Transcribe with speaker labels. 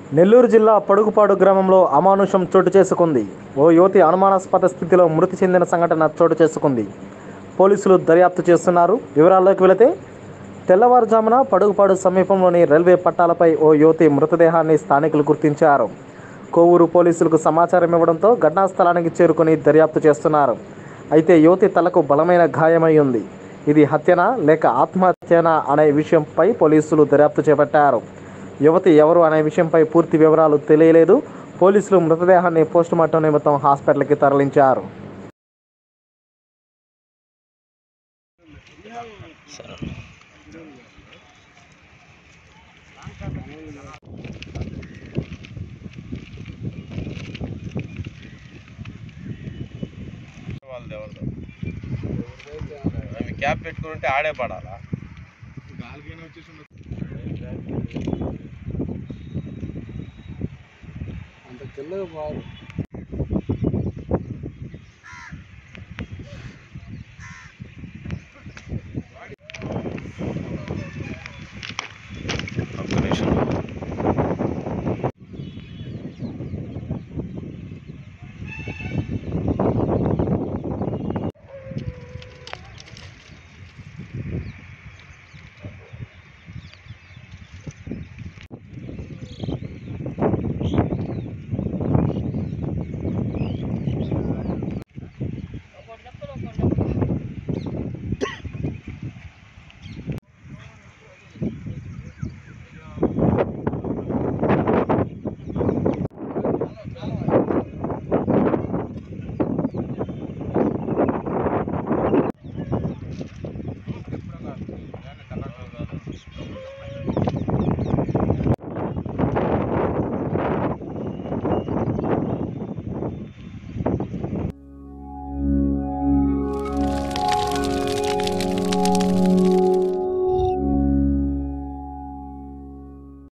Speaker 1: నెల్లూరు జిల్లా పడుగుపాడు గ్రామంలో అమానుషం చోటు చేసుకుంది ఓ యువతి అనుమానాస్పద స్థితిలో మృతి చెందిన సంఘటన చోటు చేసుకుంది పోలీసులు దర్యాప్తు చేస్తున్నారు వివరాల్లోకి వెళితే తెల్లవారుజామున పడుగుపాడు సమీపంలోని రైల్వే పట్టాలపై ఓ యువతి మృతదేహాన్ని స్థానికులు గుర్తించారు కోవూరు పోలీసులకు సమాచారం ఇవ్వడంతో ఘటనా స్థలానికి చేరుకుని దర్యాప్తు చేస్తున్నారు అయితే యువతి తలకు బలమైన గాయమై ఉంది ఇది హత్యనా లేక ఆత్మహత్యనా అనే విషయంపై పోలీసులు దర్యాప్తు చేపట్టారు యువతి ఎవరు అనే విషయంపై పూర్తి వివరాలు తెలియలేదు పోలీసులు మృతదేహాన్ని పోస్టుమార్టం నిమిత్తం హాస్పిటల్కి తరలించారు
Speaker 2: వాళ్ళది ఎవరిదో ఆమె క్యాప్ పెట్టుకుని ఉంటే ఆడే పడాలా
Speaker 3: అంత తెల్లగా బాగా